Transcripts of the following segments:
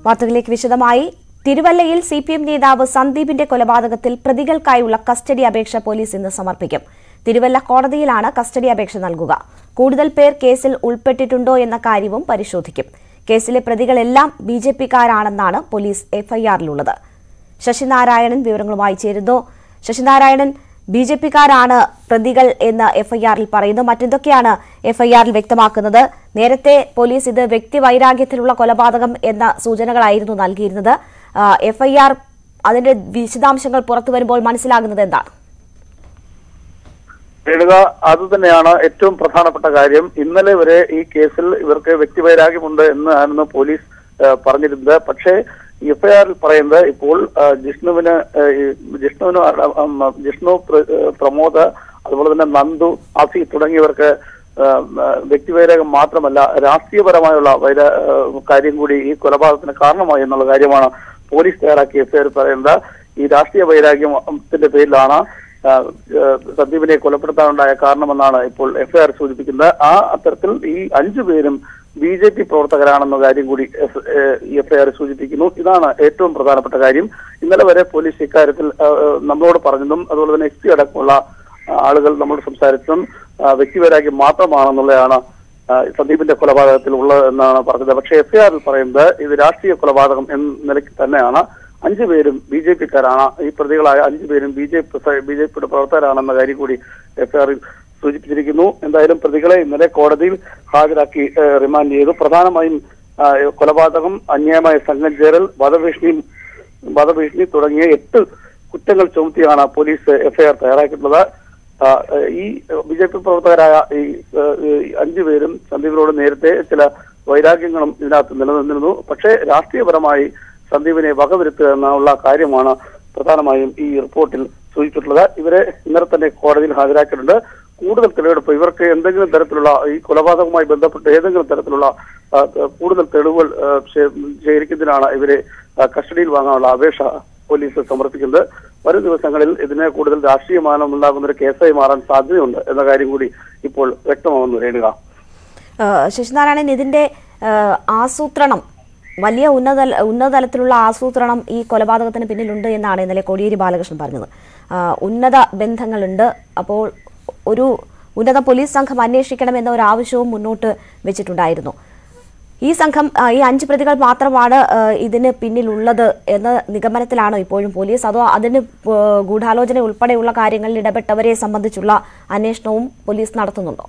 വാർത്തകളിലേക്ക് വിശദമായി തിരുവല്ലയിൽ സി പി എം നേതാവ് സന്ദീപിന്റെ കൊലപാതകത്തിൽ പ്രതികൾക്കായുള്ള കസ്റ്റഡി അപേക്ഷ പോലീസ് ഇന്ന് സമർപ്പിക്കും തിരുവല്ല കോടതിയിലാണ് കസ്റ്റഡി അപേക്ഷ നൽകുക കൂടുതൽ പേർ കേസിൽ ഉൾപ്പെട്ടിട്ടുണ്ടോ എന്ന കാര്യവും പരിശോധിക്കും കേസിലെ പ്രതികളെല്ലാം ബി ജെ പിക്കാരാണെന്നാണ് പോലീസ് എഫ്ഐആറിലുള്ളത് ശശിനാരായണൻ വിവരങ്ങളുമായി ചേരുന്നു ശശിനാരായണൻ ബി ജെ പിക്കാരാണ് പ്രതികൾ എന്ന് എഫ്ഐആറിൽ പറയുന്നു മറ്റെന്തൊക്കെയാണ് എഫ്ഐആറിൽ വ്യക്തമാക്കുന്നത് നേരത്തെ പോലീസ് ഇത് വ്യക്തിവൈരാഗ്യത്തിലുള്ള കൊലപാതകം എന്ന സൂചനകളായിരുന്നു നൽകിയിരുന്നത് എഫ്ഐആർ അതിന്റെ വിശദാംശങ്ങൾ പുറത്തു വരുമ്പോൾ മനസ്സിലാകുന്നത് എന്താണ് രേണുക അത് തന്നെയാണ് ഏറ്റവും പ്രധാനപ്പെട്ട കാര്യം ഇന്നലെ വരെ ഈ കേസിൽ ഇവർക്ക് വ്യക്തിവൈരാഗ്യമുണ്ട് എന്ന് ആയിരുന്നു പോലീസ് ആ, പറഞ്ഞിരുന്നത് പക്ഷേ എഫ്ഐആറിൽ പറയുന്നത് ഇപ്പോൾ ആ, ജിഷ്ണുവിന് ആ, ഈ ജിഷ്ണുവിന് അട- ഉം, ജിഷ്ണു പ്ര- ആ, പ്രമോദ് അതുപോലെ തന്നെ നന്ദു ആസി തുടങ്ങിയവർക്ക് ആ, ആ, വ്യക്തിവൈരാഗ്യം മാത്രമല്ല രാഷ്ട്രീയപരമായുള്ള വൈര ആ, കാര്യം കൂടി ഈ കൊലപാതകത്തിന് കാരണമായി എന്നുള്ള കാര്യമാണ് പോലീസ് തയ്യാറാക്കിയ എഫ്ഐആർ പറയുന്നത് ഈ രാഷ്ട്രീയ വൈരാഗ്യത്തിന്റെ പേരിലാണ് ആ, ആ, സന്ദീപിനെ കൊലപ്പെടുത്താനുണ്ടായ കാരണമെന്നാണ് ഇപ്പോൾ എഫ്ഐആർ സൂചിപ്പിക്കുന്നത് ആ അത്തരത്തിൽ ഈ അഞ്ചു പേരും ബി ജെ പി പ്രവർത്തകരാണെന്ന കാര്യം കൂടി എഫ്ഐആർ സൂചിപ്പിക്കുന്നു ഇതാണ് ഏറ്റവും പ്രധാനപ്പെട്ട കാര്യം ഇന്നലെ വരെ പോലീസ് ഇക്കാര്യത്തിൽ ആ, ആ, നമ്മളോട് പറഞ്ഞതും അതുപോലെ തന്നെ എസ് പി അടക്കമുള്ള ആ, ആളുകൾ നമ്മളോട് സംസാരിച്ചതും ആ, വ്യക്തിവൈരാഗ്യം മാത്രമാണെന്നുള്ളതാണ് ആ, സന്ദീപിന്റെ കൊലപാതകത്തിൽ ഉള്ളത് എന്നാണ് പറഞ്ഞത് പക്ഷേ എഫ്ഐആറിൽ പറയുന്നത് ഇത് രാഷ്ട്രീയ കൊലപാതകം എന്ന നിലയ്ക്ക് തന്നെയാണ് അഞ്ചു പേരും ബി ജെ പിക്കാരാണ് ഈ പ്രതികളായ അഞ്ചു പേരും B J P B J പിയുടെ പ്രവർത്തകരാണെന്ന കാര്യം കൂടി എഫ്ഐആറിൽ സൂചിപ്പിച്ചിരിക്കുന്നു എന്തായാലും പ്രതികളെ ഇന്നലെ കോടതിയിൽ ഹാജരാക്കി ഏഹ്, റിമാൻഡ് ചെയ്തു പ്രധാനമായും ആ, കൊലപാതകം അന്യായമായ സംഘം ചേരൽ വധഭീഷണി വധഭീഷണി തുടങ്ങിയ എട്ട് കുറ്റങ്ങൾ ചുമത്തിയാണ് പോലീസ് എഫ്ഐആർ തയ്യാറാക്കിയിട്ടുള്ളത് ആ, ഈ ബി ജെ പി പ്രവർത്തകരായ ഈ ഏഹ്, ഈ അഞ്ചുപേരും സന്ദീപിനോട് നേരത്തെ ചില വൈരാഗ്യങ്ങളും ഇതിനകത്ത് നിലനിന്നിരുന്നു പക്ഷേ രാഷ്ട്രീയപരമായി സന്ദീപിനെ വകവരുത്തുക എന്നുള്ള കാര്യമാണ് പ്രധാനമായും ഈ റിപ്പോർട്ടിൽ സൂചിപ്പിച്ചിട്ടുള്ളത് ഇവരെ ഇന്നലെ തന്നെ കോടതിയിൽ ഹാജരാക്കിയിട്ടുണ്ട് കൂടുതൽ തെളിവെടുപ്പ് ഇവർക്ക് എന്തെങ്കിലും തരത്തിലുള്ള ഈ കൊലപാതകവുമായി ബന്ധപ്പെട്ട് ഏതെങ്കിലും തരത്തിലുള്ള ആ, കൂടുതൽ തെളിവുകൾ ആ, ശേ- ശേഖരിക്കുന്നതിനാണ് ഇവരെ ആ, കസ്റ്റഡിയിൽ വാങ്ങാനുള്ള അപേക്ഷ പോലീസ് സമർപ്പിക്കുന്നത് വരും ദിവസങ്ങളിൽ ഇതിനെ കൂടുതൽ രാഷ്ട്രീയ മാനം ഉണ്ടാകുന്ന ഒരു കേസായി മാറാൻ സാധ്യതയുണ്ട് എന്ന കാര്യം കൂടി ഇപ്പോൾ വ്യക്തമാകുന്നു രേണുക ഏഹ് ശശിനാരായണൻ ഇതിന്റെ ഏഹ് ആസൂത്രണം വലിയ ഉന്നത ഉന്നതതലത്തിലുള്ള ആസൂത്രണം ഈ കൊലപാതകത്തിന് പിന്നിലുണ്ട് എന്നാണ് ഇന്നലെ കോടിയേരി ബാലകൃഷ്ണൻ പറഞ്ഞത് ആഹ് ഉന്നത ബന്ധങ്ങളുണ്ട് അപ്പോൾ ഒരു ഉന്നത പോലീസ് സംഘം അന്വേഷിക്കണമെന്ന ഒരു ആവശ്യവും മുന്നോട്ട് വെച്ചിട്ടുണ്ടായിരുന്നു ഈ സംഘം ആ, ഈ അഞ്ച് പ്രതികൾ മാത്രമാണ് ആ, ഇതിന് പിന്നിലുള്ളത് എന്ന നിഗമനത്തിലാണോ ഇപ്പോഴും പോലീസ് അതോ അതിന് ആ, ഗൂഢാലോചന ഉൾപ്പെടെയുള്ള കാര്യങ്ങളിൽ ഇടപെട്ടവരെ സംബന്ധിച്ചുള്ള അന്വേഷണവും പോലീസ് നടത്തുന്നുണ്ടോ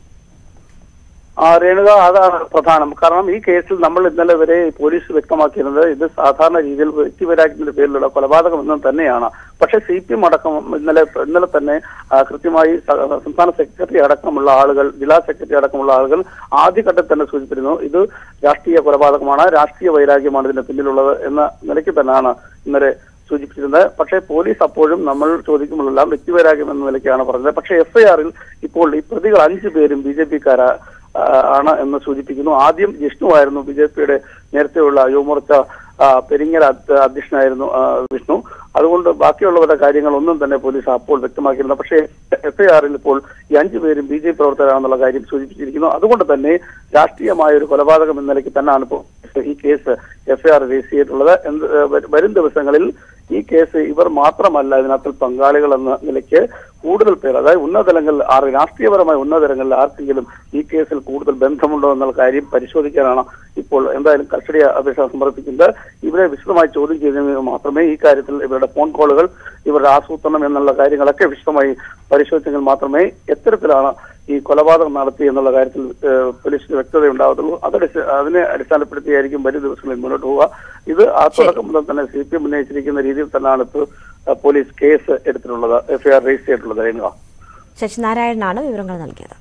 ആ രേണുക അതാണ് പ്രധാനം കാരണം ഈ കേസിൽ നമ്മൾ ഇന്നലെ വരെ പോലീസ് വ്യക്തമാക്കിയിരുന്നത് ഇത് സാധാരണ രീതിയിൽ വ്യക്തിവൈരാഗ്യത്തിന്റെ പേരിലുള്ള കൊലപാതകം എന്ന് തന്നെയാണ് പക്ഷേ സി പി എം അടക്കം ഇന്നലെ ഇന്നലെ തന്നെ ആ, കൃത്യമായി സ- സംസ്ഥാന സെക്രട്ടറി അടക്കമുള്ള ആളുകൾ ജില്ലാ സെക്രട്ടറി അടക്കമുള്ള ആളുകൾ ആദ്യഘട്ടത്തിൽ തന്നെ സൂചിപ്പിച്ചിരുന്നു ഇത് രാഷ്ട്രീയ കൊലപാതകമാണ് രാഷ്ട്രീയ വൈരാഗ്യമാണ് ഇതിന് പിന്നിലുള്ളത് എന്ന നിലയ്ക്ക് തന്നെയാണ് ഇന്നലെ സൂചിപ്പിച്ചിരുന്നത് പക്ഷേ പോലീസ് അപ്പോഴും നമ്മൾ ചോദിക്കുമ്പോഴെല്ലാം വ്യക്തിവൈരാഗ്യം എന്ന നിലയ്ക്കാണ് പറഞ്ഞത് പക്ഷേ എഫ്ഐആറിൽ ഇപ്പോൾ ഈ പ്രതികൾ അഞ്ചു പേരും ബി ജെ പിക്കാരാ ആണ് എന്ന് സൂചിപ്പിക്കുന്നു ആദ്യം ജിഷ്ണു ആയിരുന്നു ബി ജെ പിയുടെ നേരത്തെയുള്ള യുവമോർച്ച ആ, പെരിങ്ങൽ അധ്യ- അധ്യക്ഷനായിരുന്നു ആ, വിഷ്ണു അതുകൊണ്ട് ബാക്കിയുള്ളവരുടെ കാര്യങ്ങളൊന്നും തന്നെ പോലീസ് അപ്പോൾ വ്യക്തമാക്കിയിരുന്നു പക്ഷേ എഫ്ഐആറിൽ ഇപ്പോൾ ഈ അഞ്ചു പേരും ബി ജെ പി പ്രവർത്തകരാണെന്നുള്ള കാര്യം സൂചിപ്പിച്ചിരിക്കുന്നു അതുകൊണ്ട് തന്നെ രാഷ്ട്രീയമായ ഒരു കൊലപാതകം എന്ന നിലയ്ക്ക് തന്നെയാണ് ഇപ്പോൾ ഈ കേസ് എഫ്ഐആർ രജിസ്റ്റർ ചെയ്തിട്ടുള്ളത് എന്ത് ഏഹ് വരും- വരും ദിവസങ്ങളിൽ ഈ കേസ് ഇവർ മാത്രമല്ല ഇതിനകത്ത് പങ്കാളികൾ എന്ന നിലയ്ക്ക് കൂടുതൽ പേർ അതായത് ഉന്നതതലങ്ങളിൽ ആർ രാഷ്ട്രീയപരമായ ഉന്നതതലങ്ങളിൽ ആർക്കെങ്കിലും ഈ കേസിൽ കൂടുതൽ ബന്ധമുണ്ടോ എന്നുള്ള കാര്യം പരിശോധിക്കാനാണ് ഇപ്പോൾ എന്തായാലും കസ്റ്റഡി അപേക്ഷ സമർപ്പിക്കുന്നത് ഇവരെ വിശദമായി ചോദ്യം ചെയ്തതിന് മാത്രമേ ഈ കാര്യത്തിൽ ഇവരുടെ ഫോൺ കോളുകൾ ഇവരുടെ ആസൂത്രണം എന്നുള്ള കാര്യങ്ങളൊക്കെ വിശദമായി പരിശോധിച്ചെങ്കിൽ മാത്രമേ എത്തരത്തിലാണ് ഈ കൊലപാതകം നടത്തി എന്നുള്ള കാര്യത്തിൽ ഏഹ്, പോലീസിന് വ്യക്തത ഉണ്ടാവത്തുള്ളൂ അതടി അതിനെ അടിസ്ഥാനപ്പെടുത്തിയായിരിക്കും വരും ദിവസങ്ങളിൽ മുന്നോട്ട് പോവുക ഇത് ആ തുടക്കം മുതൽ തന്നെ സി പി എം ഉന്നയിച്ചിരിക്കുന്ന രീതിയിൽ തന്നെയാണ് ഇപ്പോൾ ഏഹ്, പോലീസ് കേസ് എടുത്തിട്ടുള്ളത് എഫ്ഐആർ രജിസ്റ്റർ ചെയ്തിട്ടുള്ളത് രേണുക ശശിനാരായണനാണ് വിവരങ്ങൾ നൽകിയത്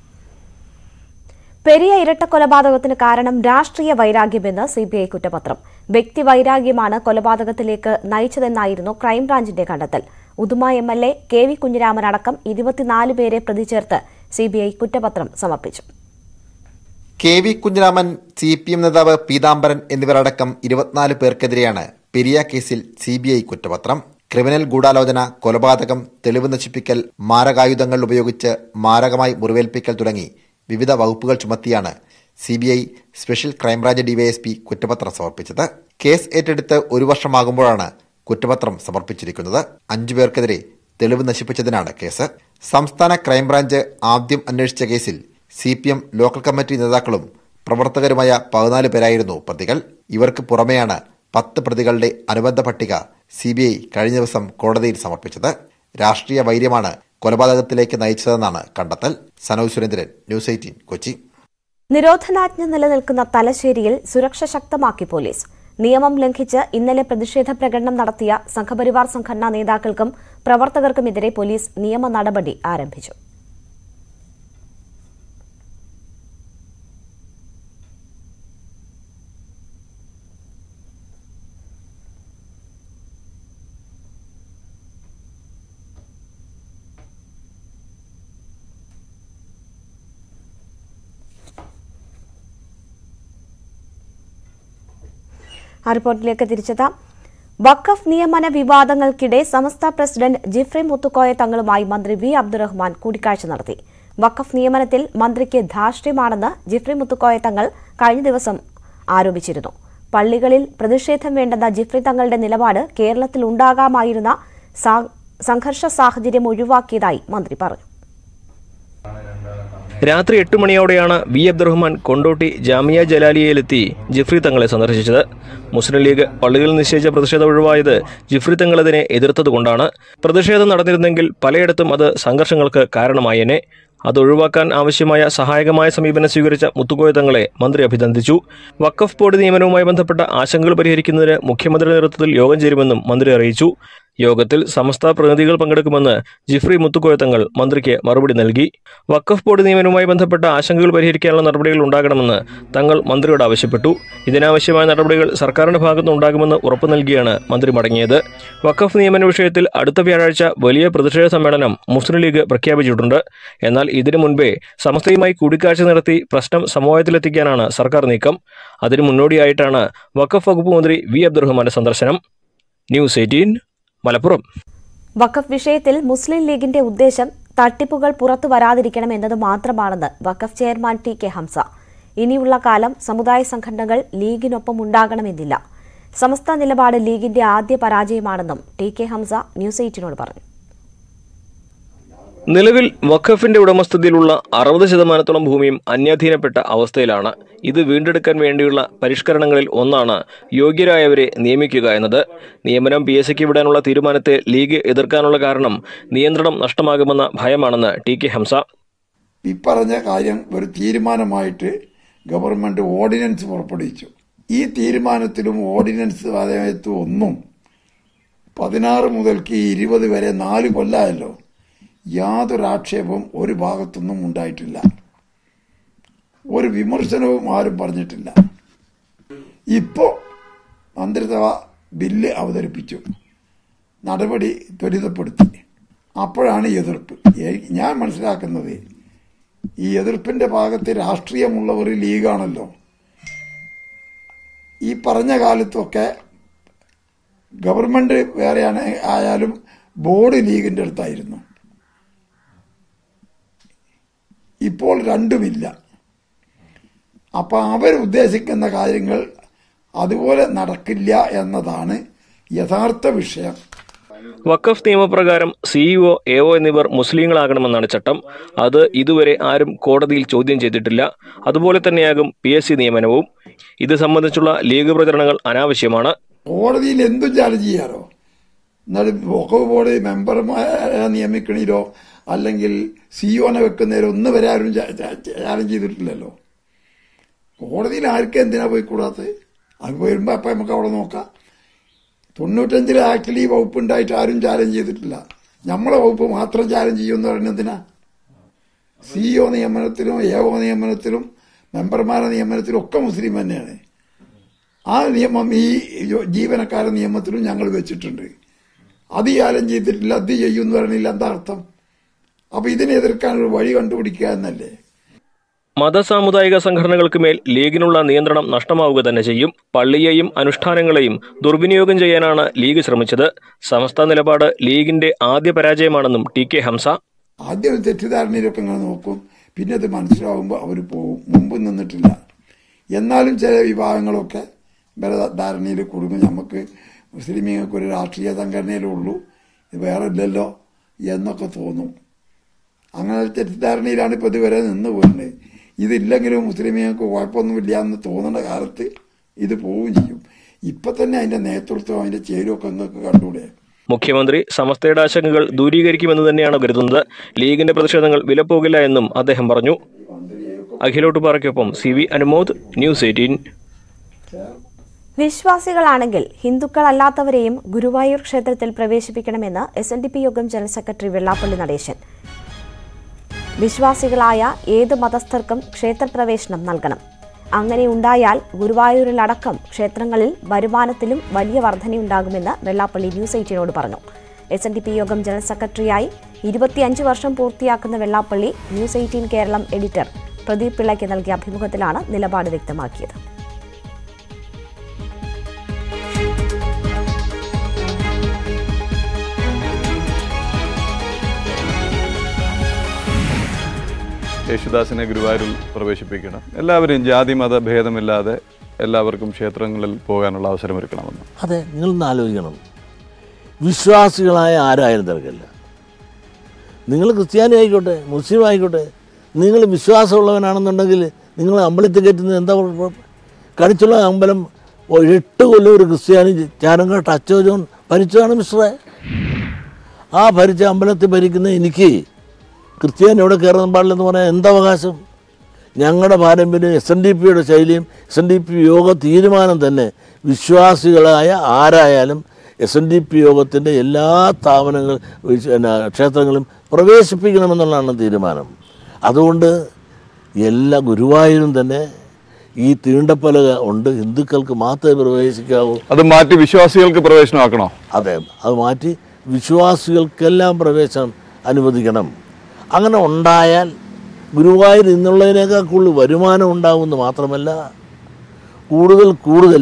പെരിയ ഇരട്ട കൊലപാതകത്തിന് കാരണം രാഷ്ട്രീയ വൈരാഗ്യമെന്ന് സി ബി ഐ കുറ്റപത്രം വ്യക്തി വൈരാഗ്യമാണ് കൊലപാതകത്തിലേക്ക് നയിച്ചതെന്നായിരുന്നു ക്രൈംബ്രാഞ്ചിന്റെ കണ്ടെത്തൽ Uduma M L A K V Kunhiraman അടക്കം ഇരുപത്തിനാല് പേരെ പ്രതി ചേർത്ത് സി ബി ഐ കുറ്റപത്രം സമർപ്പിച്ചു K V Kunhiraman C P M നേതാവ് പീതാംബരൻ എന്നിവരടക്കം ഇരുപത്തിനാല് പേർക്കെതിരെയാണ് പെരിയ കേസിൽ സി ബി ഐ കുറ്റപത്രം ക്രിമിനൽ ഗൂഢാലോചന കൊലപാതകം തെളിവ് നശിപ്പിക്കൽ മാരകായുധങ്ങൾ ഉപയോഗിച്ച് മാരകമായി മുറിവേൽപ്പിക്കൽ തുടങ്ങി വിവിധ വകുപ്പുകൾ ചുമത്തിയാണ് C B I special crime branch DYSP കുറ്റപത്രം സമർപ്പിച്ചത് കേസ് ഏറ്റെടുത്ത് ഒരു വർഷമാകുമ്പോഴാണ് കുറ്റപത്രം സമർപ്പിച്ചിരിക്കുന്നത് അഞ്ചു പേർക്കെതിരെ തെളിവ് നശിപ്പിച്ചതിനാണ് കേസ് സംസ്ഥാന ക്രൈംബ്രാഞ്ച് ആദ്യം അന്വേഷിച്ച കേസിൽ C P M local committee നേതാക്കളും പ്രവർത്തകരുമായ പതിനാല് പേരായിരുന്നു പ്രതികൾ ഇവർക്ക് പുറമെയാണ് പത്ത് പ്രതികളുടെ അനുബന്ധ പട്ടിക സി ബി ഐ കഴിഞ്ഞ ദിവസം കോടതിയിൽ സമർപ്പിച്ചത് രാഷ്ട്രീയ വൈര്യമാണ് കൊലപാതകത്തിലേക്ക് നയിച്ചതെന്നാണ് കണ്ടെത്തൽ സനോജ് സുരേന്ദ്രൻ ന്യൂസ് എയ്റ്റീൻ കൊച്ചി നിരോധനാജ്ഞ നിലനിൽക്കുന്ന തലശ്ശേരിയിൽ സുരക്ഷ ശക്തമാക്കി പോലീസ് നിയമം ലംഘിച്ച് ഇന്നലെ പ്രതിഷേധ പ്രകടനം നടത്തിയ സംഘപരിവാർ സംഘടനാ നേതാക്കൾക്കും പ്രവർത്തകർക്കുമെതിരെ പോലീസ് നിയമ നടപടി ആരംഭിച്ചു ആ റിപ്പോർട്ടിലേക്ക് തിരിച്ചെത്താം വഖഫ് നിയമന വിവാദങ്ങൾക്കിടെ സമസ്ത പ്രസിഡന്റ് ജിഫ്രി മുത്തുക്കോയ തങ്ങളുമായി മന്ത്രി വി അബ്ദുറഹ്മാൻ കൂടിക്കാഴ്ച നടത്തി വഖഫ് നിയമനത്തിൽ മന്ത്രിക്ക് ധാർഷ്ട്യമാണെന്ന് ജിഫ്രി മുത്തുക്കോയ തങ്ങൾ കഴിഞ്ഞ ദിവസം ആരോപിച്ചിരുന്നു പള്ളികളിൽ പ്രതിഷേധം വേണ്ടെന്ന ജിഫ്രി തങ്ങളുടെ നിലപാട് കേരളത്തിൽ ഉണ്ടാകാമായിരുന്ന സാ- സംഘർഷ സാഹചര്യം ഒഴിവാക്കിയതായി മന്ത്രി പറഞ്ഞു രാത്രി എട്ട് മണിയോടെയാണ് വി അബ്ദുറഹ്മാൻ കൊണ്ടോട്ടി ജാമിയ ജലാലിയയിലെത്തി ജിഫ്രി തങ്ങളെ സന്ദർശിച്ചത് മുസ്ലിം ലീഗ് പള്ളികളിൽ നിശ്ചയിച്ച പ്രതിഷേധം ഒഴിവായത് ജിഫ്രി തങ്ങളതിനെ എതിർത്തതുകൊണ്ടാണ് പ്രതിഷേധം നടന്നിരുന്നെങ്കിൽ പലയിടത്തും അത് സംഘർഷങ്ങൾക്ക് കാരണമായേനെ അത് ഒഴിവാക്കാൻ ആവശ്യമായ സഹായകമായ സമീപനം സ്വീകരിച്ച മുത്തുക്കോയ തങ്ങളെ മന്ത്രി അഭിനന്ദിച്ചു വഖഫ് ബോർഡ് നിയമനവുമായി ബന്ധപ്പെട്ട ആശങ്കകൾ പരിഹരിക്കുന്നതിന് മുഖ്യമന്ത്രിയുടെ നേതൃത്വത്തിൽ യോഗം ചേരുമെന്നും മന്ത്രി അറിയിച്ചു യോഗത്തിൽ സമസ്ത പ്രതിനിധികൾ പങ്കെടുക്കുമെന്ന് ജിഫ്രി മുത്തുക്കോയ തങ്ങൾ മന്ത്രിക്ക് മറുപടി നൽകി വഖഫ് ബോർഡ് നിയമനവുമായി ബന്ധപ്പെട്ട ആശങ്കകൾ പരിഹരിക്കാനുള്ള നടപടികൾ ഉണ്ടാകണമെന്ന് തങ്ങൾ മന്ത്രിയോട് ആവശ്യപ്പെട്ടു ഇതിനാവശ്യമായ നടപടികൾ സർക്കാരിന്റെ ഭാഗത്തു ഉണ്ടാകുമെന്ന് ഉറപ്പു നൽകിയാണ് മന്ത്രി മടങ്ങിയത് വഖഫ് നിയമന വിഷയത്തിൽ അടുത്ത വ്യാഴാഴ്ച വലിയ പ്രതിഷേധ സമ്മേളനം മുസ്ലിം ലീഗ് പ്രഖ്യാപിച്ചിട്ടുണ്ട് എന്നാൽ ഇതിനു മുൻപേ സമസ്തയുമായി കൂടിക്കാഴ്ച നടത്തി പ്രശ്നം സമവായത്തിലെത്തിക്കാനാണ് സർക്കാർ നീക്കം അതിനു മുന്നോടിയായിട്ടാണ് വഖഫ് വകുപ്പ് മന്ത്രി വി അബ്ദുറഹ്മാന്റെ സന്ദർശനം ന്യൂസ് എയ്റ്റീൻ മലപ്പുറം വഖഫ് വിഷയത്തിൽ മുസ്ലിം ലീഗിന്റെ ഉദ്ദേശം തട്ടിപ്പുകൾ പുറത്തു വരാതിരിക്കണം എന്നത് മാത്രമാണെന്ന് Waqf chairman T K Hamza ഇനിയുള്ള കാലം സമുദായ സംഘടനകൾ ലീഗിനൊപ്പം ഉണ്ടാകണമെന്നില്ല സമസ്ത നിലപാട് ലീഗിന്റെ ആദ്യ പരാജയമാണെന്നും ടി കെ ഹംസ ന്യൂസ് എയ്റ്റിനോട് പറഞ്ഞു നിലവിൽ വഖഫിന്റെ ഉടമസ്ഥതയിലുള്ള അറുപത് ശതമാനത്തോളം ഭൂമിയും അന്യാധീനപ്പെട്ട അവസ്ഥയിലാണ് ഇത് വീണ്ടെടുക്കാൻ വേണ്ടിയുള്ള പരിഷ്കരണങ്ങളിൽ ഒന്നാണ് യോഗ്യരായവരെ നിയമിക്കുക എന്നത് നിയമനം പി എസ് സിക്ക് വിടാനുള്ള തീരുമാനത്തെ ലീഗ് എതിർക്കാനുള്ള കാരണം നിയന്ത്രണം നഷ്ടമാകുമെന്ന ഭയമാണെന്ന് ടി കെ ഹംസ ഇപ്പറഞ്ഞ കാര്യം ഒരു തീരുമാനമായിട്ട് ഗവൺമെന്റ് ഓർഡിനൻസ് പുറപ്പെടുവിച്ചു ഈ തീരുമാനത്തിലും ഓർഡിനൻസ് അതായത് ഒന്നും പതിനാറ് മുതൽക്ക് ഇരുപത് വരെ നാല് കൊല്ലമല്ലോ യാതൊരു ആക്ഷേപവും ഒരു ഭാഗത്തുനിന്നും ഉണ്ടായിട്ടില്ല ഒരു വിമർശനവും ആരും പറഞ്ഞിട്ടില്ല ഇപ്പോ മന്ത്രിസഭ ബില്ല് അവതരിപ്പിച്ചു നടപടി ത്വരിതപ്പെടുത്തി അപ്പോഴാണ് എതിർപ്പ് ഏ- ഞാൻ മനസ്സിലാക്കുന്നത് ഈ എതിർപ്പിന്റെ ഭാഗത്ത് രാഷ്ട്രീയമുള്ളവർ ലീഗാണല്ലോ ഈ പറഞ്ഞ കാലത്തൊക്കെ ഗവൺമെന്റ് വേറെയാണ് ആയാലും ബോർഡ് ലീഗിന്റെ അടുത്തായിരുന്നു ഇപ്പോൾ രണ്ടുമില്ല അപ്പൊ അവരുദ്ദേശിക്കുന്ന കാര്യങ്ങൾ അതുപോലെ നടക്കില്ല എന്നതാണ് യഥാർത്ഥ വിഷയം വഖഫ് നിയമപ്രകാരം സിഇഒ എഒ എന്നിവർ മുസ്ലിങ്ങളാകണമെന്നാണ് ചട്ടം അത് ഇതുവരെ ആരും കോടതിയിൽ ചോദ്യം ചെയ്തിട്ടില്ല അതുപോലെ തന്നെയാകും പി എസ് സി നിയമനവും ഇത് സംബന്ധിച്ചുള്ള ലീഗ് പ്രചരണങ്ങൾ അനാവശ്യമാണ് കോടതിയിൽ എന്തും ചാലഞ്ച് ചെയ്യാലോ എന്നാലും വഖഫ് ബോർഡ് മെമ്പർമാരെ നിയമിക്കണീരോ അല്ലെങ്കിൽ സിഇഒനെ വെക്കുന്നതിലോ ഒന്നും വരെ ആരും ചാലഞ്ച് ചെയ്തിട്ടില്ലല്ലോ കോടതിയിൽ ആർക്കും എന്തിനാ പോയി കൂടാത്തത് അത് വരുമ്പോ അപ്പൊ നമുക്ക് അവിടെ നോക്കാം തൊണ്ണൂറ്റഞ്ചിലെ ആക്ടിൽ ഈ വകുപ്പ് ഉണ്ടായിട്ട് ആരും ചാലഞ്ച് ചെയ്തിട്ടില്ല നമ്മളെ വകുപ്പ് മാത്രം ചാലഞ്ച് ചെയ്യുമെന്ന് പറയുന്നത് എന്തിനാ സിഇഒ നിയമനത്തിലും എഒ നിയമനത്തിലും മെമ്പർമാരുടെ നിയമനത്തിലും ഒക്കെ മുസ്ലിം തന്നെയാണ് ആ നിയമം ഈ ജീവനക്കാരുടെ നിയമത്തിലും ഞങ്ങൾ വെച്ചിട്ടുണ്ട് അത് ചാലഞ്ച് ചെയ്തിട്ടില്ല അത് ചെയ്യുമെന്ന് പറയണില്ല എന്താ അർത്ഥം അപ്പൊ ഇതിനെ എതിർക്കാൻ ഒരു വഴി കണ്ടുപിടിക്കുക എന്നല്ലേ മതസാമുദായിക സംഘടനകൾക്ക് മേൽ ലീഗിനുള്ള നിയന്ത്രണം നഷ്ടമാവുക തന്നെ ചെയ്യും പള്ളിയെയും അനുഷ്ഠാനങ്ങളെയും ദുർവിനിയോഗം ചെയ്യാനാണ് ലീഗ് ശ്രമിച്ചത് സമസ്ത നിലപാട് ലീഗിന്റെ ആദ്യ പരാജയമാണെന്നും ടി കെ ഹംസ ആദ്യം ഒരു തെറ്റിദ്ധാരണയിലൊക്കെ ഇങ്ങനെ നോക്കും പിന്നെ അത് മനസ്സിലാവുമ്പോൾ അവർ പോകും മുമ്പ് നിന്നിട്ടില്ല എന്നാലും ചില വിഭാഗങ്ങളൊക്കെ ഇവരെ ധാരണയിൽ കുടുങ്ങും നമുക്ക് മുസ്ലിമീങ്ങൾക്ക് ഒരു രാഷ്ട്രീയ സംഘടനയിലേ ഉള്ളൂ ഇത് വേറെ ഇല്ലല്ലോ എന്നൊക്കെ തോന്നും അങ്ങനെ ഒരു തെറ്റിദ്ധാരണയിലാണ് ഇപ്പോൾ ഇതുവരെ നിന്ന് പോകുന്നത് ഇതില്ലെങ്കിലും മുസ്ലിമീങ്ങൾക്ക് കുഴപ്പമൊന്നുമില്ല എന്ന് തോന്നുന്ന കാലത്ത് ഇത് പോവുകയും ചെയ്യും ഇപ്പം തന്നെ അതിൻ്റെ നേതൃത്വം അതിൻ്റെ ചേരുമൊക്കെ നിങ്ങൾക്ക് കണ്ടൂടെ മുഖ്യമന്ത്രി സമസ്തയുടെ ആശങ്കകൾ ദൂരീകരിക്കുമെന്ന് തന്നെയാണ് കരുതുന്നത് ലീഗിന്റെ പ്രതിഷേധങ്ങൾ വിലപ്പോകില്ല എന്നും അദ്ദേഹം പറഞ്ഞു അഖിലോട്ടുപാറയ്ക്കൊപ്പം C V Anumod news eighteen വിശ്വാസികളാണെങ്കിൽ ഹിന്ദുക്കളല്ലാത്തവരെയും ഗുരുവായൂർ ക്ഷേത്രത്തിൽ പ്രവേശിപ്പിക്കണമെന്ന് എസ് എൻ ഡി പി യോഗം ജനറൽ സെക്രട്ടറി വെള്ളാപ്പള്ളി നടേശൻ വിശ്വാസികളായ ഏത് മതസ്ഥർക്കും ക്ഷേത്രപ്രവേശനം നൽകണം അങ്ങനെ ഉണ്ടായാൽ ഗുരുവായൂരിലടക്കം ക്ഷേത്രങ്ങളിൽ വരുമാനത്തിലും വലിയ വർധനയുണ്ടാകുമെന്ന് വെള്ളാപ്പള്ളി ന്യൂസ് എയ്റ്റീനോട് പറഞ്ഞു എസ് എൻ ഡി പി യോഗം ജനറൽ സെക്രട്ടറിയായി ഇരുപത്തിയഞ്ച് വർഷം പൂർത്തിയാക്കുന്ന Vellappally news eighteen Keralam editor Pradeep പിള്ളയ്ക്ക് നൽകിയ അഭിമുഖത്തിലാണ് നിലപാട് വ്യക്തമാക്കിയത് യേശുദാസിനെ ഗുരുവായൂരിൽ പ്രവേശിപ്പിക്കണം എല്ലാവരും ജാതി മത ഭേദമില്ലാതെ എല്ലാവർക്കും ക്ഷേത്രങ്ങളിൽ പോകാനുള്ള അവസരമൊരുക്കണമെന്ന് അതെ നിങ്ങളൊന്ന് ആലോചിക്കണം വിശ്വാസികളായ ആരായാലും തിരക്കല്ല നിങ്ങൾ ക്രിസ്ത്യാനി ആയിക്കോട്ടെ മുസ്ലിം ആയിക്കോട്ടെ നിങ്ങൾ വിശ്വാസമുള്ളവനാണെന്നുണ്ടെങ്കിൽ നിങ്ങൾ അമ്പലത്തിൽ കയറ്റുന്നത് എന്താ കുഴപ്പം കണിച്ചുള്ള അമ്പലം ഒ- എട്ട് കൊല്ലം ഒരു ക്രിസ്ത്യാനി ചാരങ്കാട്ട് അച്ചോജോൺ ഭരിച്ചതാണ് മിസ്റ്ററെ ആ ഭരിച്ച അമ്പലത്തിൽ ഭരിക്കുന്ന എനിക്ക് ക്രിസ്ത്യാനി എവിടെ കയറാൻ പാടില്ലെന്ന് പറയാൻ എന്തവകാശം ഞങ്ങളുടെ പാരമ്പര്യം എസ് എൻ ഡി പിയുടെ ശൈലിയും എസ് എൻ ഡി പി യോഗ തീരുമാനം തന്നെ വിശ്വാസികളായ ആരായാലും എസ് എൻ ഡി പി യോഗത്തിൻ്റെ എല്ലാ സ്ഥാപനങ്ങൾ വിശ്- പിന്നെ ക്ഷേത്രങ്ങളും പ്രവേശിപ്പിക്കണമെന്നുള്ളതാണ് തീരുമാനം അതുകൊണ്ട് എല്ലാ ഗുരുവായൂരും തന്നെ ഈ തീണ്ടപ്പലക ഉണ്ട് ഹിന്ദുക്കൾക്ക് മാത്രമേ പ്രവേശിക്കാവൂ അത് മാറ്റി വിശ്വാസികൾക്ക് പ്രവേശനമാക്കണോ അതെ അത് മാറ്റി വിശ്വാസികൾക്കെല്ലാം പ്രവേശനം അനുവദിക്കണം അങ്ങനെ ഉണ്ടായാൽ ഗുരുവായൂർ ഇന്നുള്ളതിനേക്കാൾ കൂടുതൽ വരുമാനം ഉണ്ടാകുമെന്ന് മാത്രമല്ല കൂടുതൽ കൂടുതൽ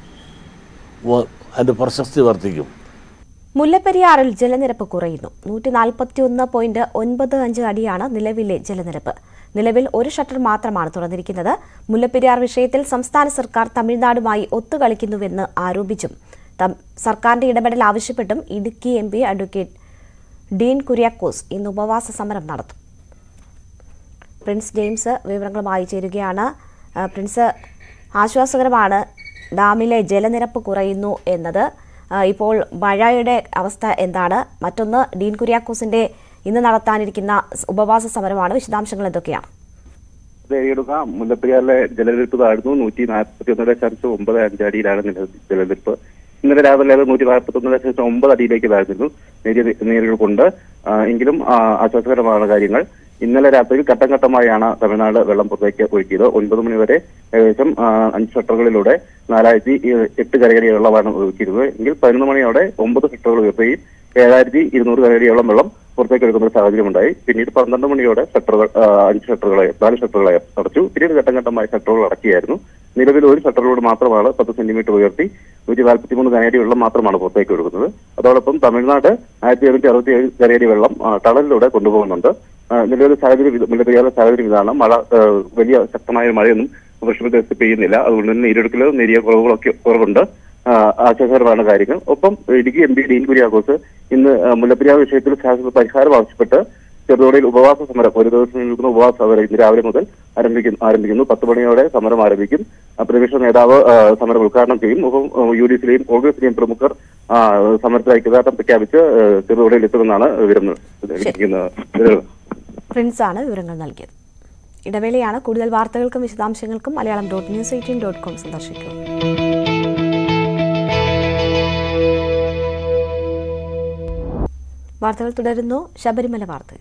വ- അതിൻ്റെ പ്രശസ്തി വർദ്ധിക്കും മുല്ലപ്പെരിയാറിൽ ജലനിരപ്പ് കുറയുന്നു നൂറ്റി നാൽപ്പത്തിയൊന്ന് പോയിന്റ് ഒൻപത് അഞ്ച് അടിയാണ് നിലവിലെ ജലനിരപ്പ് നിലവിൽ ഒരു ഷട്ടർ മാത്രമാണ് തുറന്നിരിക്കുന്നത് മുല്ലപ്പെരിയാർ വിഷയത്തിൽ സംസ്ഥാന സർക്കാർ തമിഴ്നാടുമായി ഒത്തുകളിക്കുന്നുവെന്ന് ആരോപിച്ചും തം- സർക്കാരിന്റെ ഇടപെടൽ ആവശ്യപ്പെട്ടും Idukki M P advocate Dean Kuriakose ഇന്ന് ഉപവാസ സമരം നടത്തും പ്രിൻസ് ജെയിംസ് വിവരങ്ങളുമായി ചേരുകയാണ് ആ, പ്രിൻസ് ആശ്വാസകരമാണ് ഡാമിലെ ജലനിരപ്പ് കുറയുന്നു എന്നത് ആ, ഇപ്പോൾ മഴയുടെ അവസ്ഥ എന്താണ് മറ്റൊന്ന് ഡീൻ കുര്യാക്കോസിന്റെ ഇന്ന് നടത്താനിരിക്കുന്ന ഉപവാസ സമരമാണ് വിശദാംശങ്ങൾ എന്തൊക്കെയാണ് രേഖയിടുക മുല്ലപ്പെരിയാറിലെ ജലനിരപ്പ് താഴ്ന്നു നൂറ്റി നാൽപ്പത്തി ഒന്ന് ദശാംശം ഒമ്പത് അഞ്ചടിയിലാണ് നില- ജലനിരപ്പ് ഇന്നലെ രാവിലെ അത് നൂറ്റി നാൽപ്പത്തി ഒന്ന് ദശാംശം ഒമ്പത് അടിയിലേക്ക് താഴ്ന്നിരുന്നു നേരിയ നേരികൾ കൊണ്ട് ആ, എങ്കിലും ആ, ആശ്വാസകരമാണ് കാര്യങ്ങൾ ഇന്നലെ രാത്രി ഘട്ടം ഘട്ടമായാണ് തമിഴ്നാട് വെള്ളം പുറത്തേക്ക് ഒഴുക്കിയത് ഒൻപത് മണി വരെ ഏകദേശം ആ, അഞ്ച് ഷട്ടറുകളിലൂടെ നാലായിരത്തി എട്ട് കരയടി വെള്ളമാണ് ഒഴുക്കിയിരുന്നത് എങ്കിൽ പതിനൊന്ന് മണിയോടെ ഒമ്പത് ഷട്ടറുകൾ ഉയർത്തുകയും ഏഴായിരത്തി ഇരുന്നൂറ് കരയടിയോളം വെള്ളം പുറത്തേക്ക് എടുക്കുന്ന ഒരു സാഹചര്യമുണ്ടായി പിന്നീട് പന്ത്രണ്ട് മണിയോടെ ഷട്ടറുകൾ ആ, അഞ്ച് ഷട്ടറുകളെ നാല് ഷട്ടറുകളെ അടച്ചു പിന്നീട് ഘട്ടം ഘട്ടമായി ഷട്ടറുകൾ അടക്കിയായിരുന്നു നിലവിൽ ഒരു ഷട്ടറിലൂടെ മാത്രമാണ് പത്ത് സെന്റിമീറ്റർ ഉയർത്തി നൂറ്റി നാൽപ്പത്തി മൂന്ന് കനയടി വെള്ളം മാത്രമാണ് പുറത്തേക്ക് ഒഴുകുന്നത് അതോടൊപ്പം തമിഴ്നാട് ആയിരത്തി എഴുന്നൂറ്റി അറുപത്തി ഏഴ് കനയടി വെള്ളം ആ, ടണലിലൂടെ കൊണ്ടുപോകുന്നുണ്ട് ആ, നിലവിലെ സാഹചര്യം ഇത് മുല്ലപ്പെരിയാറിലെ സാഹചര്യം ഇതാണ് മഴ ആ, വലിയ ശക്തമായ മഴയൊന്നും വൃക്ഷപ്രദേശത്ത് പെയ്യുന്നില്ല അതുകൊണ്ട് തന്നെ നീരൊഴുക്കിൽ നേരിയ കുറവുകളൊക്കെ കുറവുണ്ട് ആ, ആശ്വാസകരമാണ് കാര്യങ്ങൾ ഒപ്പം ഇടുക്കി എം പി ഡീൻ കുര്യാക്കോസ് ഇന്ന് ആ, മുല്ലപ്പെരിയാർ വിഷയത്തിൽ ശാശ്വത പരിഹാരം ആവശ്യപ്പെട്ട് ചെറുതോടിയിൽ ഉപവാസ സമരം ഒരു ദിവസം നിൽക്കുന്ന ഉപവാസ സമരം ഇന്ന് രാവിലെ മുതൽ ആരംഭിക്കുന്നു ആരംഭിക്കുന്നു പത്ത് മണിയോടെ സമരം ആരംഭിക്കും ആ, പ്രതിപക്ഷ നേതാവ് ആ, സമരം ഉദ്ഘാടനം ചെയ്യും ഒപ്പം യു ഡി എഫിലെയും കോൺഗ്രസിലെയും പ്രമുഖർ ആ, സമരത്തിൽ ഐക്യദാർഢ്യം പ്രഖ്യാപിച്ച് ആ, ചെറുതോടിയിൽ എത്തുമെന്നാണ് വിവരം ലഭിക്കുന്നത് പ്രിൻസ് ആണ് വിവരങ്ങൾ നൽകിയത് ഇടവേളയാണ് കൂടുതൽ വാർത്തകൾക്കും വിശദാംശങ്ങൾക്കും Malayalam dot news eighteen dot com സന്ദർശിക്കുക വാർത്തകൾ തുടരുന്നു ശബരിമല വാർത്തകൾ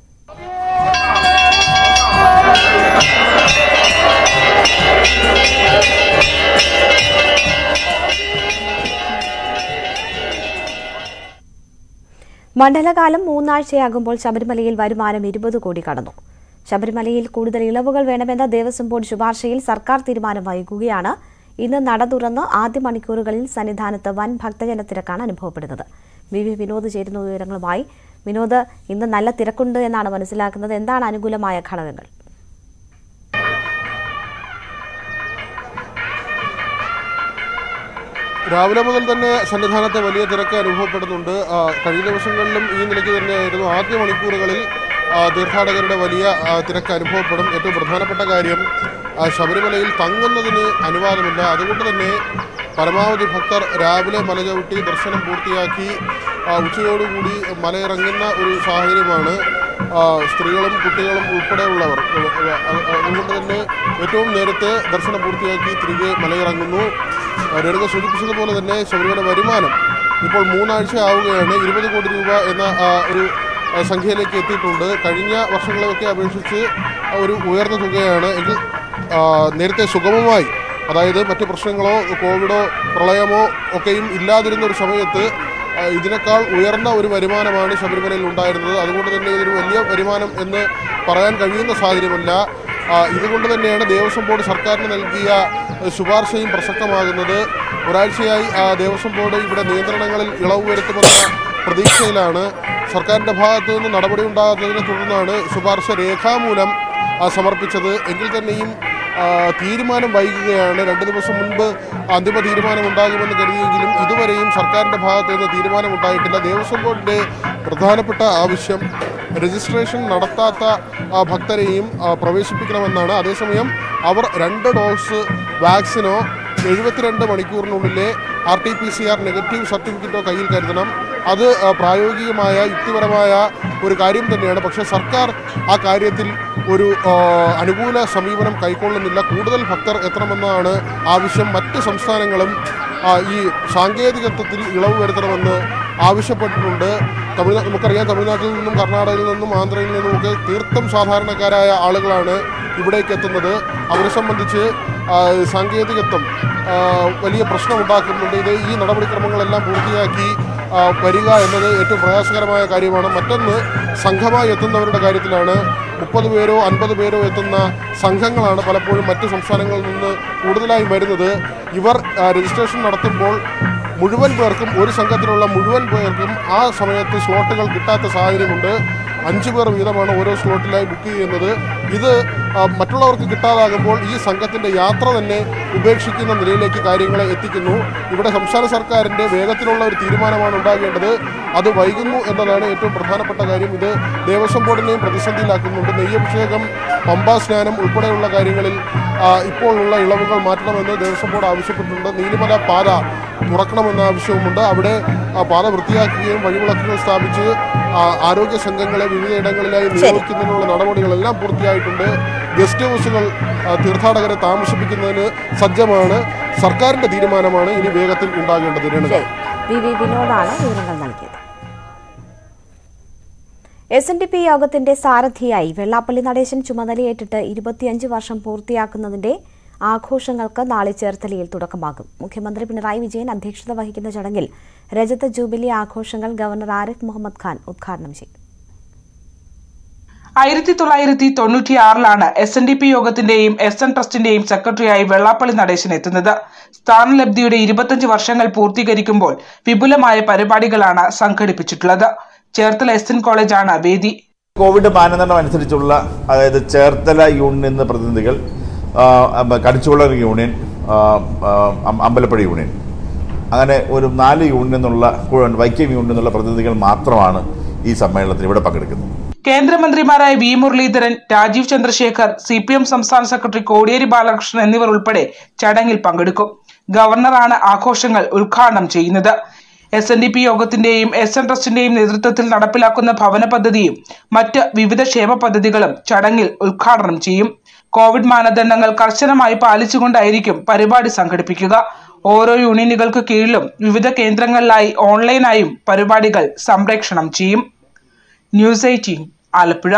മണ്ഡലകാലം മൂന്നാഴ്ചയാകുമ്പോൾ ശബരിമലയിൽ വരുമാനം ഇരുപത് കോടി കടന്നു ശബരിമലയിൽ കൂടുതൽ ഇളവുകൾ വേണമെന്ന ദേവസ്വം ബോർഡ് ശുപാർശയിൽ സർക്കാർ തീരുമാനം വൈകുകയാണ് ഇന്ന് നട തുറന്ന് ആദ്യ മണിക്കൂറുകളിൽ സന്നിധാനത്ത് വൻ ഭക്തജന തിരക്കാണ് അനുഭവപ്പെടുന്നത് വി വി വിനോദ് ചേരുന്ന വിവരങ്ങളുമായി വിനോദ് ഇന്ന് നല്ല തിരക്കുണ്ട് എന്നാണ് മനസ്സിലാക്കുന്നത് എന്താണ് അനുകൂലമായ ഘടകങ്ങൾ രാവിലെ മുതൽ തന്നെ സന്നിധാനത്ത് വലിയ തിരക്ക് അനുഭവപ്പെടുന്നുണ്ട് ആ, കഴിഞ്ഞ ദിവസങ്ങളിലും ഈ നിലയ്ക്ക് തന്നെയായിരുന്നു ആദ്യ മണിക്കൂറുകളിൽ ആ, തീർത്ഥാടകരുടെ വലിയ ആ, തിരക്ക് അനുഭവപ്പെടും ഏറ്റവും പ്രധാനപ്പെട്ട കാര്യം ആ, ശബരിമലയിൽ തങ്ങുന്നതിന് അനുവാദമില്ല അതുകൊണ്ട് തന്നെ പരമാവധി ഭക്തർ രാവിലെ മല ചവിട്ടി ദർശനം പൂർത്തിയാക്കി ആ, ഉച്ചയോടുകൂടി മലയിറങ്ങുന്ന ഒരു സാഹചര്യമാണ് ആ, സ്ത്രീകളും കുട്ടികളും ഉൾപ്പെടെയുള്ളവർ അ- അ- അ- അതുകൊണ്ട് തന്നെ ഏറ്റവും നേരത്തെ ദർശനം പൂർത്തിയാക്കി തിരികെ മലയിറങ്ങുന്നു ആ, രേണുക സൂചിപ്പിച്ചതുപോലെ തന്നെ ശബരിമല വരുമാനം ഇപ്പോൾ മൂന്നാഴ്ച ആവുകയാണ് ഇരുപത് കോടി രൂപ എന്ന ആ, ഒരു ആ, സംഖ്യയിലേക്ക് എത്തിയിട്ടുണ്ട് കഴിഞ്ഞ വർഷങ്ങളെയൊക്കെ അപേക്ഷിച്ച് ഒരു ഉയർന്ന തുകയാണ് എങ്കിൽ ആ, നേരത്തെ സുഗമമായി അതായത് മറ്റ് പ്രശ്നങ്ങളോ കോവിഡോ പ്രളയമോ ഒക്കെയും ഇല്ലാതിരുന്ന ഒരു സമയത്ത് ആ, ഇതിനേക്കാൾ ഉയർന്ന ഒരു വരുമാനമാണ് ശബരിമലയിൽ ഉണ്ടായിരുന്നത് അതുകൊണ്ട് തന്നെ ഇതൊരു വലിയ വരുമാനം എന്ന് പറയാൻ കഴിയുന്ന സാഹചര്യമല്ല ആ, ഇതുകൊണ്ട് തന്നെയാണ് ദേവസ്വം ബോർഡ് സർക്കാരിന് നൽകിയ ഏഹ്, ശുപാർശയും പ്രസക്തമാകുന്നത് ഒരാഴ്ചയായി ആ, ദേവസ്വം ബോർഡ് ഇവിടെ നിയന്ത്രണങ്ങളിൽ ഇളവ് വരുത്തുമെന്ന പ്രതീക്ഷയിലാണ് സർക്കാരിൻ്റെ ഭാഗത്തു നിന്ന് നടപടി ഉണ്ടാകാത്തതിനെ തുടർന്നാണ് ശുപാർശ രേഖാമൂലം ആ, സമർപ്പിച്ചത് എങ്കിൽ തന്നെയും ആ, തീരുമാനം വൈകുകയാണ് രണ്ട് ദിവസം മുൻപ് അന്തിമ തീരുമാനം ഉണ്ടാകുമെന്ന് കരുതിയെങ്കിലും ഇതുവരെയും സർക്കാരിൻ്റെ ഭാഗത്തു നിന്ന് തീരുമാനം ഉണ്ടായിട്ടില്ല ദേവസ്വം ബോർഡിൻ്റെ പ്രധാനപ്പെട്ട ആവശ്യം രജിസ്ട്രേഷൻ നടത്താത്ത ആ, ഭക്തരെയും ആ, പ്രവേശിപ്പിക്കണമെന്നാണ് അതേസമയം അവർ രണ്ട് ഡോസ് വാക്സിനോ എഴുപത്തിരണ്ട് മണിക്കൂറിനുള്ളിലെ R T P C R negative സർട്ടിഫിക്കറ്റോ കയ്യിൽ കരുതണം അത് ആ, പ്രായോഗികമായ യുക്തിപരമായ ഒരു കാര്യം തന്നെയാണ് പക്ഷേ സർക്കാർ ആ കാര്യത്തിൽ ഒരു ആ, അനുകൂല സമീപനം കൈക്കൊള്ളുന്നില്ല കൂടുതൽ ഭക്തർ എത്തണമെന്നാണ് ആവശ്യം മറ്റ് സംസ്ഥാനങ്ങളും ആ, ഈ സാങ്കേതികത്വത്തിൽ ഇളവ് വരുത്തണമെന്ന് ആവശ്യപ്പെട്ടിട്ടുണ്ട് തമിഴ്നാട് നമുക്കറിയാം തമിഴ്നാട്ടിൽ നിന്നും കർണാടകയിൽ നിന്നും ആന്ധ്രയിൽ നിന്നും ഒക്കെ തീർത്തും സാധാരണക്കാരായ ആളുകളാണ് ഇവിടേക്ക് എത്തുന്നത് അവരെ സംബന്ധിച്ച് ആ, സാങ്കേതികത്വം ആ, വലിയ പ്രശ്നമുണ്ടാക്കുന്നുണ്ട് ഇത് ഈ നടപടിക്രമങ്ങളെല്ലാം പൂർത്തിയാക്കി ആ, വരിക എന്നത് ഏറ്റവും പ്രയാസകരമായ കാര്യമാണ് മറ്റൊന്ന് സംഘമായി എത്തുന്നവരുടെ കാര്യത്തിലാണ് മുപ്പത് പേരോ അൻപത് പേരോ എത്തുന്ന സംഘങ്ങളാണ് പലപ്പോഴും മറ്റ് സംസ്ഥാനങ്ങളിൽ നിന്ന് കൂടുതലായി വരുന്നത് ഇവർ ആ, രജിസ്ട്രേഷൻ നടത്തുമ്പോൾ മുഴുവൻ പേർക്കും ഒരു സംഘത്തിലുള്ള മുഴുവൻ പേർക്കും ആ സമയത്ത് സ്ലോട്ടുകൾ കിട്ടാത്ത സാഹചര്യമുണ്ട് അഞ്ച് പേർ വീതമാണ് ഓരോ സ്ലോട്ടിലായി ബുക്ക് ചെയ്യുന്നത് ഇത് ആ, മറ്റുള്ളവർക്ക് കിട്ടാതാകുമ്പോൾ ഈ സംഘത്തിൻ്റെ യാത്ര തന്നെ ഉപേക്ഷിക്കുന്ന നിലയിലേക്ക് കാര്യങ്ങളെ എത്തിക്കുന്നു ഇവിടെ സംസ്ഥാന സർക്കാരിൻ്റെ വേഗത്തിലുള്ള ഒരു തീരുമാനമാണ് ഉണ്ടാകേണ്ടത് അത് വൈകുന്നു എന്നതാണ് ഏറ്റവും പ്രധാനപ്പെട്ട കാര്യം ഇത് ദേവസ്വം ബോർഡിനെയും പ്രതിസന്ധിയിലാക്കുന്നുണ്ട് നെയ്യഭിഷേകം പമ്പാ സ്നാനം ഉൾപ്പെടെയുള്ള കാര്യങ്ങളിൽ ആ, ഇപ്പോഴുള്ള ഇളവുകൾ മാറ്റണമെന്ന് ദേവസ്വം ബോർഡ് ആവശ്യപ്പെട്ടിട്ടുണ്ട് നീലിമല പാത തുറക്കണമെന്ന ആവശ്യവുമുണ്ട് അവിടെ ആ പാത വൃത്തിയാക്കുകയും വഴിവിളക്കുകൾ സ്ഥാപിച്ച് ആ, ആരോഗ്യ സംഘങ്ങളെ വിവിധയിടങ്ങളിലായി നിയോഗിക്കുന്നതിനുള്ള നടപടികളെല്ലാം പൂർത്തിയായിട്ടുണ്ട് ഗസ്റ്റ് ഹൗസുകൾ ആ, തീർത്ഥാടകരെ താമസിപ്പിക്കുന്നതിന് സജ്ജമാണ് സർക്കാരിന്റെ തീരുമാനമാണ് ഇനി വേഗത്തിൽ ഉണ്ടാകേണ്ടത് രേണുക ശരി വി വി വിനോദാണ് വിവരങ്ങൾ നൽകിയത് എസ് എൻ ഡി പി യോഗത്തിന്റെ സാരഥിയായി വെള്ളാപ്പള്ളി നടേശൻ ചുമതലയേറ്റിട്ട് ഇരുപത്തിയഞ്ച് വർഷം പൂർത്തിയാക്കുന്നതിന്റെ ആഘോഷങ്ങൾക്ക് നാളെ ചേർത്തലയിൽ തുടക്കമാകും മുഖ്യമന്ത്രി പിണറായി വിജയൻ അധ്യക്ഷത വഹിക്കുന്ന ചടങ്ങിൽ രജത ജൂബിലി ആഘോഷങ്ങൾ ഗവർണർ ആരിഫ് മുഹമ്മദ് ഖാൻ ഉദ്ഘാടനം ചെയ്യും ആയിരത്തി തൊള്ളായിരത്തി തൊണ്ണൂറ്റിയാറിലാണ് എസ് എൻ ഡി പി യോഗത്തിന്റെയും എസ് എൻ ട്രസ്റ്റിന്റെയും സെക്രട്ടറിയായി വെള്ളാപ്പള്ളി നടേശൻ എത്തുന്നത് സ്ഥാനലബ്ധിയുടെ ഇരുപത്തഞ്ച് വർഷങ്ങൾ പൂർത്തീകരിക്കുമ്പോൾ വിപുലമായ പരിപാടികളാണ് സംഘടിപ്പിച്ചിട്ടുള്ളത് ചേർത്തല എസ് എൻ കോളേജാണ് വേദി കോവിഡ് മാനദണ്ഡം അനുസരിച്ചുള്ള അതായത് ചേർത്തല യൂണിയനിൽ നിന്ന് പ്രതിനിധികൾ ആ, അമ്പ- കടിച്ചുകുളർ യൂണിയൻ ആ, ആ, അം- അമ്പലപ്പുഴ യൂണിയൻ അങ്ങനെ ഒരു നാല് യൂണിയനിൽ നിന്നുള്ള കു- വൈക്കം യൂണിയനിൽ നിന്നുള്ള പ്രതിനിധികൾ മാത്രമാണ് ഈ സമ്മേളനത്തിൽ ഇവിടെ പങ്കെടുക്കുന്നത് കേന്ദ്രമന്ത്രിമാരായ V Muraleedharan Rajeev Chandrasekhar C P M സംസ്ഥാന സെക്രട്ടറി കോടിയേരി ബാലകൃഷ്ണൻ എന്നിവർ ഉൾപ്പെടെ ചടങ്ങിൽ പങ്കെടുക്കും ഗവർണറാണ് ആഘോഷങ്ങൾ ഉദ്ഘാടനം ചെയ്യുന്നത് എസ് എൻ ഡി പി യോഗത്തിന്റെയും എസ് എൻ ട്രസ്റ്റിന്റെയും നേതൃത്വത്തിൽ നടപ്പിലാക്കുന്ന ഭവന പദ്ധതിയും മറ്റ് വിവിധ ക്ഷേമ പദ്ധതികളും ചടങ്ങിൽ ഉദ്ഘാടനം ചെയ്യും കോവിഡ് മാനദണ്ഡങ്ങൾ കർശനമായി പാലിച്ചുകൊണ്ടായിരിക്കും പരിപാടി സംഘടിപ്പിക്കുക ഓരോ യൂണിയനുകൾക്ക് കീഴിലും വിവിധ കേന്ദ്രങ്ങളിലായി ഓൺലൈനായും പരിപാടികൾ സംപ്രേക്ഷണം ചെയ്യും ന്യൂസ് എയ്റ്റീൻ ആലപ്പുഴ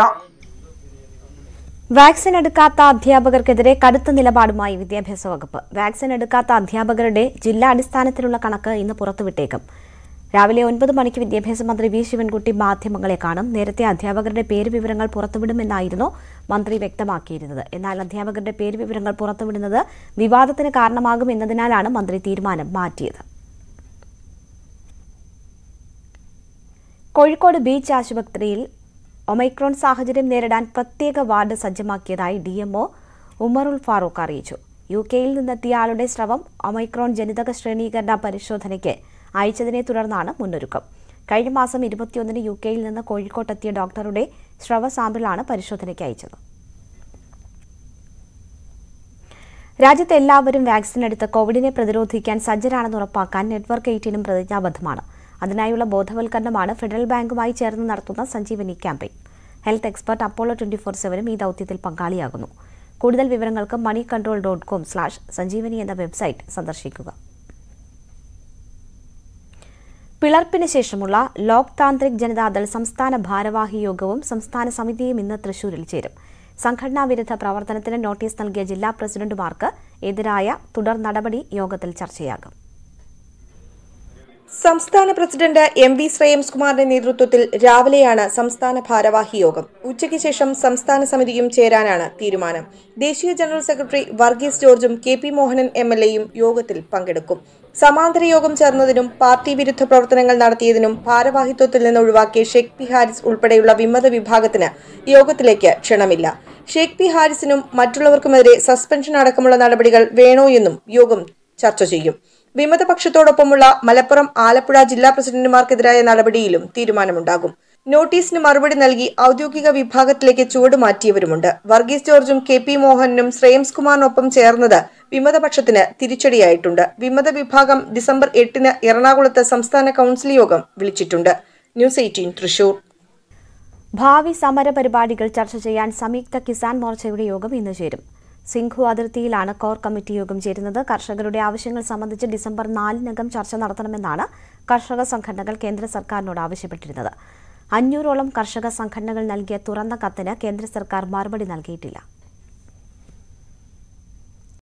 വാക്സിൻ എടുക്കാത്ത അധ്യാപകർക്കെതിരെ കടുത്ത നിലപാടുമായി വിദ്യാഭ്യാസ വകുപ്പ് വാക്സിൻ എടുക്കാത്ത അധ്യാപകരുടെ ജില്ലാ അടിസ്ഥാനത്തിലുള്ള കണക്ക് ഇന്ന് പുറത്തുവിട്ടേക്കും രാവിലെ ഒൻപത് മണിക്ക് വിദ്യാഭ്യാസ മന്ത്രി വി ശിവൻകുട്ടി മാധ്യമങ്ങളെ കാണും നേരത്തെ അധ്യാപകരുടെ പേര് വിവരങ്ങൾ പുറത്തുവിടുമെന്നായിരുന്നു മന്ത്രി വ്യക്തമാക്കിയിരുന്നത് എന്നാൽ അധ്യാപകരുടെ പേര് വിവരങ്ങൾ പുറത്തുവിടുന്നത് വിവാദത്തിന് കാരണമാകും എന്നതിനാലാണ് മന്ത്രി തീരുമാനം മാറ്റിയത് കോഴിക്കോട് ബീച്ച് ആശുപത്രിയിൽ ഒമൈക്രോൺ സാഹചര്യം നേരിടാൻ പ്രത്യേക വാർഡ് സജ്ജമാക്കിയതായി ഡി എംഒ ഉമറുൽ ഫാറൂഖ് അറിയിച്ചു യു കെയിൽ നിന്നെത്തിയ ആളുടെ സ്രവം ഒമൈക്രോൺ ജനിതക ശ്രേണീകരണ പരിശോധനയ്ക്ക് അയച്ചതിനെ തുടർന്നാണ് മുന്നൊരുക്കം കഴിഞ്ഞ മാസം ഇരുപത്തിയൊന്നിന് യു കെയിൽ നിന്ന് കോഴിക്കോട്ടെത്തിയ ഡോക്ടറുടെ സ്രവ സാമ്പിളാണ് പരിശോധനയ്ക്ക് അയച്ചത് രാജ്യത്തെ എല്ലാവരും വാക്സിൻ എടുത്ത് കോവിഡിനെ പ്രതിരോധിക്കാൻ സജ്ജരാണെന്ന് ഉറപ്പാക്കാൻ നെറ്റ്വർക്ക് എയ്റ്റീനും പ്രതിജ്ഞാബദ്ധമാണ് അതിനായുള്ള ബോധവൽക്കരണമാണ് ഫെഡറൽ ബാങ്കുമായി ചേർന്ന് നടത്തുന്ന Sanjeevani campaign health expert Apollo twenty four സെവനും ഈ ദൌത്യത്തിൽ പങ്കാളിയാകുന്നു കൂടുതൽ വിവരങ്ങൾക്ക് money control dot com slash Sanjeevani എന്ന വെബ്സൈറ്റ് സന്ദർശിക്കുക പിളർപ്പിന് ശേഷമുള്ള ലോക് താന്ത്രിക് ജനതാദൾ സംസ്ഥാന ഭാരവാഹി യോഗവും സംസ്ഥാന സമിതിയും ഇന്ന് തൃശൂരിൽ ചേരും സംഘടനാ വിരുദ്ധ പ്രവർത്തനത്തിന് നോട്ടീസ് നൽകിയ ജില്ലാ പ്രസിഡന്റുമാർക്ക് എതിരായ തുടർ നടപടി യോഗത്തിൽ ചർച്ചയാകും സംസ്ഥാന പ്രസിഡന്റ് എം വി ശ്രേയംസ് കുമാറിന്റെ നേതൃത്വത്തിൽ രാവിലെയാണ് സംസ്ഥാന ഭാരവാഹി യോഗം ഉച്ചയ്ക്ക് ശേഷം സംസ്ഥാന സമിതിയും ചേരാനാണ് തീരുമാനം ദേശീയ ജനറൽ സെക്രട്ടറി വർഗീസ് ജോർജും K P Mohanan M L എയും യോഗത്തിൽ പങ്കെടുക്കും സമാന്തര യോഗം ചേർന്നതിനും പാർട്ടി വിരുദ്ധ പ്രവർത്തനങ്ങൾ നടത്തിയതിനും ഭാരവാഹിത്വത്തിൽ നിന്ന് ഒഴിവാക്കിയ ഷെയ്ഖ് പി ഹാരിസ് ഉൾപ്പെടെയുള്ള വിമത വിഭാഗത്തിന് യോഗത്തിലേക്ക് ക്ഷണമില്ല ഷെയ്ഖ് പി ഹാരിസിനും മറ്റുള്ളവർക്കുമെതിരെ സസ്പെൻഷൻ അടക്കമുള്ള നടപടികൾ വേണോ എന്നും യോഗം ചർച്ച ചെയ്യും വിമതപക്ഷത്തോടൊപ്പമുള്ള മലപ്പുറം ആലപ്പുഴ ജില്ലാ പ്രസിഡന്റുമാർക്കെതിരായ നടപടിയിലും തീരുമാനമുണ്ടാകും നോട്ടീസിന് മറുപടി നൽകി ഔദ്യോഗിക വിഭാഗത്തിലേക്ക് ചുവടുമാറ്റിയവരുമുണ്ട് വർഗീസ് ജോർജും കെ പി മോഹനും ശ്രേയംസ് കുമാറിനൊപ്പം ചേർന്നത് വിമതപക്ഷത്തിന് തിരിച്ചടിയായിട്ടുണ്ട് വിമത വിഭാഗം ഡിസംബർ എട്ടിന് എറണാകുളത്ത് സംസ്ഥാന കൌൺസിൽ യോഗം വിളിച്ചിട്ടുണ്ട് ന്യൂസ് എയ്റ്റീൻ തൃശൂർ ഭാവി സമര പരിപാടികൾ ചർച്ച ചെയ്യാൻ സംയുക്ത കിസാൻ മോർച്ചയുടെ യോഗം ഇന്ന് ചേരും സിംഘു അതിർത്തിയിലാണ് കോർ കമ്മിറ്റി യോഗം ചേരുന്നത് കർഷകരുടെ ആവശ്യങ്ങൾ സംബന്ധിച്ച് ഡിസംബർ നാലിനകം ചർച്ച നടത്തണമെന്നാണ് കർഷക സംഘടനകൾ കേന്ദ്ര സർക്കാരിനോട് ആവശ്യപ്പെട്ടിരുന്നത് അഞ്ഞൂറോളം കർഷക സംഘടനകൾ നൽകിയ തുറന്ന കത്തിന് കേന്ദ്ര സർക്കാർ മറുപടി നൽകിയിട്ടില്ല